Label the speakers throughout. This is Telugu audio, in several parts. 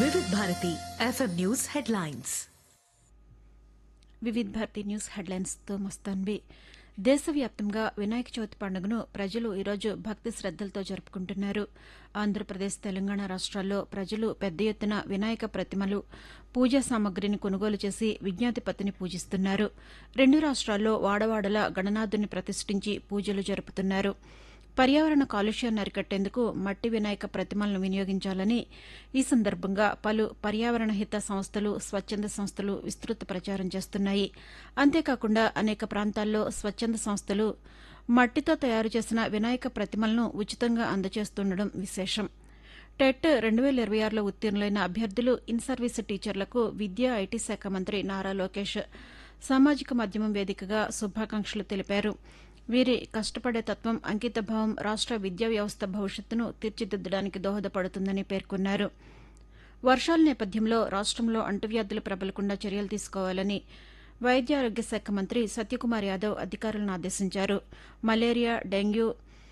Speaker 1: వివిధ Bharati FM news headlines
Speaker 2: Vividh Bharati news హెడ్లైన్స్తో మస్తాన్వి దేశవ్యాప్తంగా వినాయక చవితి పండుగను ప్రజలు ఈరోజు భక్తి శ్రద్దలతో జరుపుకుంటున్నారు ఆంధ్రప్రదేశ్ తెలంగాణ రాష్ట్రాల్లో ప్రజలు పెద్ద ఎత్తున వినాయక ప్రతిమలు పూజా సామగ్రిని కొనుగోలు చేసి విజ్ఞాతిపతిని పూజిస్తున్నారు రెండు రాష్ట్రాల్లో వాడవాడల గణనాథుని ప్రతిష్ఠించి పూజలు జరుపుతున్నారు పర్యావరణ కాలుష్యాన్ని అరికట్టేందుకు మట్టి వినాయక ప్రతిమలను వినియోగించాలని ఈ సందర్భంగా పలు పర్యావరణ హిత సంస్థలు స్వచ్ఛంద సంస్థలు విస్తృత ప్రచారం చేస్తున్నాయి అంతేకాకుండా అనేక ప్రాంతాల్లో స్వచ్ఛంద సంస్థలు మట్టితో తయారు చేసిన వినాయక ప్రతిమలను ఉచితంగా అందజేస్తుండడం విశేషం టెట్ రెండు వేల ఇరవై ఆరులో ఉత్తీర్ణులైన అభ్యర్థులు ఇన్ సర్వీస్ టీచర్లకు విద్యా ఐటీ శాఖ మంత్రి నారా లోకేష్ సామాజిక మాధ్యమం వేదికగా శుభాకాంక్షలు తెలిపారు వీరి కష్టపడే తత్వం అంకితభావం రాష్ట విద్యా వ్యవస్థ భవిష్యత్తును తీర్చిదిద్దడానికి దోహదపడుతుందని పేర్కొన్నారు వర్షాల నేపథ్యంలో రాష్టంలో అంటువ్యాధులు ప్రబలకుండా చర్యలు తీసుకోవాలని వైద్య ఆరోగ్య శాఖ మంత్రి సత్యకుమార్ యాదవ్ అధికారులను ఆదేశించారు మలేరియా డెంగ్యూ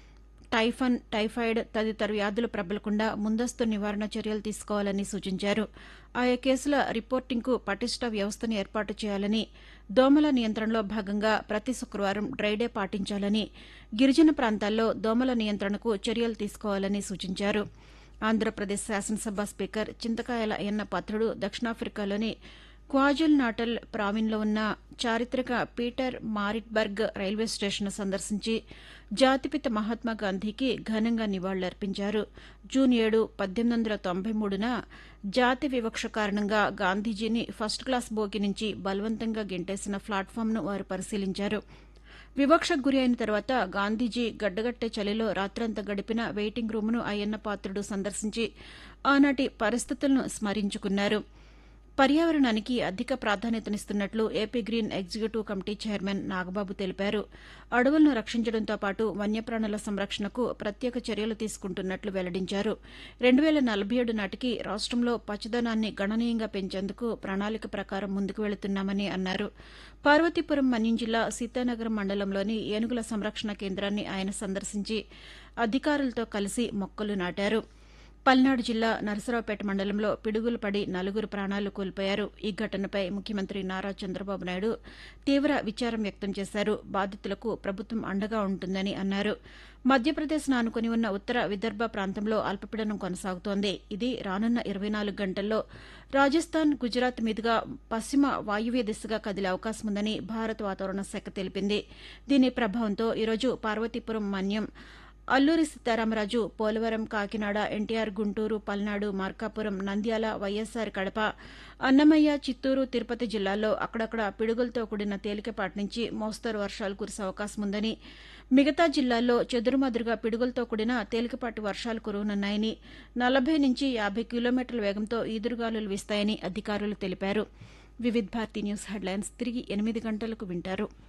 Speaker 2: టైఫన్ టైఫాయిడ్ తదితర వ్యాధులు ప్రబలకుండా ముందస్తు నివారణ చర్యలు తీసుకోవాలని సూచించారు ఆయా కేసుల రిపోర్టింగ్కు పటిష్ట వ్యవస్థను ఏర్పాటు చేయాలని దోమల నియంత్రణలో భాగంగా ప్రతి శుక్రవారం డ్రైడే పాటించాలని గిరిజన ప్రాంతాల్లో దోమల నియంత్రణకు చర్యలు తీసుకోవాలని సూచించారు ఆంధ్రప్రదేశ్ శాసనసభ స్పీకర్ చింతకాయల అయ్యన్న పాత్రుడు దక్షిణాఫ్రికాలోని క్వాజుల్ నాటల్ ప్రావిన్లో ఉన్న చారిత్రక పీటర్ మారిట్బర్గ్ రైల్వే స్టేషన్ సందర్శించి జాతిపిత మహాత్మా గాంధీకి ఘనంగా నివాళులర్పించారు జూన్ ఏడు పద్దెనిమిది వందల తొంభై మూడున జాతి వివక్ష కారణంగా గాంధీజీని ఫస్ట్ క్లాస్ బోగి నుంచి బలవంతంగా గెంటేసిన ప్లాట్ఫామ్ను వారు పరిశీలించారు వివక్షకు గురి అయిన తర్వాత గాంధీజీ గడ్డగట్టే చలిలో రాత్రంతా గడిపిన వెయిటింగ్ రూమ్ను అయ్యన్న పాత్రుడు సందర్శించి ఆనాటి పరిస్థితులను స్మరించుకున్నారు పర్యావరణానికి అధిక ప్రాధాన్యతనిస్తున్నట్లు AP green executive committee chairman Nagababu తెలిపారు అడవులను రక్షించడంతో పాటు వన్యప్రాణుల సంరక్షణకు ప్రత్యేక చర్యలు తీసుకుంటున్నట్లు వెల్లడించారు రెండు వేల నలభై ఏడు నాటికి రాష్టంలో పచ్చదనాన్ని గణనీయంగా పెంచేందుకు ప్రణాళిక ప్రకారం ముందుకు వెళుతున్నామని అన్నారు పార్వతీపురం మన్యం జిల్లా సీతానగరం మండలంలోని ఏనుగుల సంరక్షణ కేంద్రాన్ని ఆయన సందర్శించి అధికారులతో కలిసి మొక్కలు నాటారు పల్నాడు జిల్లా నరసరావుపేట మండలంలో పిడుగులు పడి నలుగురు ప్రాణాలు కోల్పోయారు ఈ ఘటనపై ముఖ్యమంత్రి నారా చంద్రబాబు నాయుడు తీవ్ర విచారం వ్యక్తం చేశారు బాధితులకు ప్రభుత్వం అండగా ఉంటుందని అన్నారు మధ్యప్రదేశ్ ఆనుకుని ఉన్న ఉత్తర విదర్భ ప్రాంతంలో అల్పపీడనం కొనసాగుతోంది ఇది రానున్న ఇరవై నాలుగు గంటల్లో రాజస్థాన్ గుజరాత్ మీదుగా పశ్చిమ వాయువ్య దిశగా కదిలే అవకాశం ఉందని భారత వాతావరణ శాఖ తెలిపింది దీని ప్రభావంతో ఈరోజు పార్వతీపురం మన్యం అల్లూరి సీతారామరాజు పోలవరం కాకినాడ ఎన్టీఆర్ గుంటూరు పల్నాడు మార్కాపురం నంద్యాల వైఎస్సార్ కడప అన్నమయ్య చిత్తూరు తిరుపతి జిల్లాల్లో అక్కడక్కడ పిడుగులతో కూడిన తేలికపాటి నుంచి మోస్తరు వర్షాలు కురిసే అవకాశం ఉందని మిగతా జిల్లాల్లో చెదురుమదురుగా పిడుగులతో కూడిన తేలికపాటి వర్షాలు కురవనున్నాయని నలభై నుంచి యాభై కిలోమీటర్ల వేగంతో ఈదురుగాలులు వీస్తాయని అధికారులు తెలిపారు వివిధ్ భారతి న్యూస్ హెడ్లైన్స్ తిరిగి ఎనిమిది గంటలకు వింటారు